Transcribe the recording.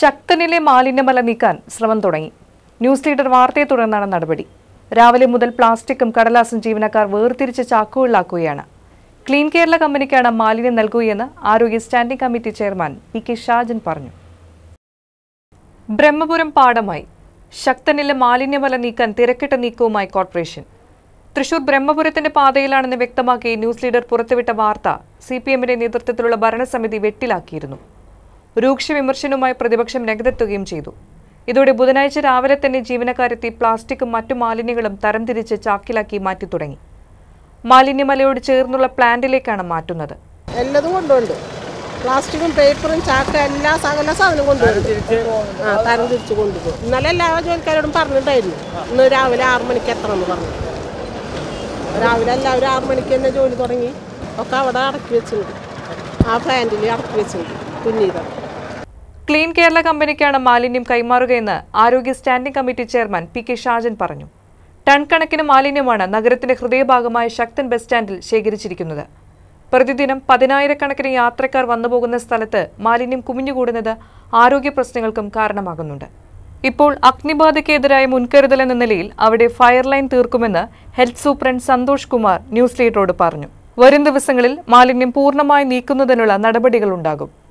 ശക്തനിലെ മാലിന്യമല നീക്കാൻ ശ്രമം തുടങ്ങി ന്യൂസ് ലീഡർ വാർത്തയെ തുടർന്നാണ് നടപടി രാവിലെ മുതൽ പ്ലാസ്റ്റിക്കും കടലാസും ജീവനക്കാർ വേർതിരിച്ച് ചാക്കുകളിലാക്കുകയാണ് ക്ലീൻ കേരള കമ്പനിക്കാണ് മാലിന്യം നൽകുകയെന്ന് ആരോഗ്യ standing committee chairman P K Shajan പറഞ്ഞു ബ്രഹ്മപുരം പാടമായി ശക്തനിലെ മാലിന്യമല നീക്കാൻ തിരക്കിട്ട നീക്കവുമായി കോർപ്പറേഷൻ തൃശൂർ ബ്രഹ്മപുരത്തിന്റെ പാതയിലാണെന്ന് വ്യക്തമാക്കി ന്യൂസ് ലീഡർ പുറത്തുവിട്ട വാർത്ത സി പി എമ്മിന്റെ നേതൃത്വത്തിലുള്ള ഭരണസമിതി വെട്ടിലാക്കിയിരുന്നു രൂക്ഷ വിമർശനവുമായി പ്രതിപക്ഷം രംഗത്തെത്തുകയും ചെയ്തു ഇതോടെ ബുധനാഴ്ച രാവിലെ തന്നെ ജീവനക്കാരെത്തി പ്ലാസ്റ്റിക്കും മറ്റു മാലിന്യങ്ങളും തരംതിരിച്ച് ചാക്കിലാക്കി മാറ്റി തുടങ്ങി മാലിന്യമലയോട് ചേർന്നുള്ള പ്ലാന്റിലേക്കാണ് മാറ്റുന്നത് എല്ലതും കൊണ്ടുണ്ട് പ്ലാസ്റ്റിക്കും പേപ്പറും ചാക്ക എല്ലാ സകല സാധനം കൊണ്ടുവരും ആ തരം തിരിച്ച് കൊണ്ടുപോകും ഇന്നലെ എല്ലാ ജോലിക്കാരോടും പറഞ്ഞിട്ടായിരുന്നു ഇന്ന് രാവിലെ ആറു മണിക്ക് എത്തണമെന്ന് പറഞ്ഞു രാവിലെ എല്ലാവരും ആറു മണിക്ക് തന്നെ ജോലി തുടങ്ങി ഒക്കെ അവിടെ അടക്കി വെച്ചിട്ടുണ്ട് ആ പ്ലാന്റിൽ അടക്കി വെച്ചിട്ടുണ്ട് കുഞ്ഞീതാണ് ക്ലീൻ കേരള കമ്പനിക്കാണ് മാലിന്യം കൈമാറുകയെന്ന് ആരോഗ്യ standing committee chairman P K Shajan പറഞ്ഞു ടൺ കണക്കിന് മാലിന്യമാണ് നഗരത്തിന്റെ ഹൃദയഭാഗമായ ശക്തൻ ബസ് സ്റ്റാൻഡിൽ ശേഖരിച്ചിരിക്കുന്നത് പ്രതിദിനം പതിനായിരക്കണക്കിന് യാത്രക്കാർ വന്നുപോകുന്ന സ്ഥലത്ത് മാലിന്യം കുമിഞ്ഞുകൂടുന്നത് ആരോഗ്യ പ്രശ്നങ്ങൾക്കും കാരണമാകുന്നുണ്ട് ഇപ്പോൾ അഗ്നിബാധയ്ക്കെതിരായ മുൻകരുതൽ എന്ന നിലയിൽ അവിടെ ഫയർ ലൈൻ തീർക്കുമെന്ന് health superintendent Santhosh Kumar news ലീഡറോട് പറഞ്ഞു വരും ദിവസങ്ങളിൽ മാലിന്യം പൂർണ്ണമായി നീക്കുന്നതിനുള്ള നടപടികളുണ്ടാകും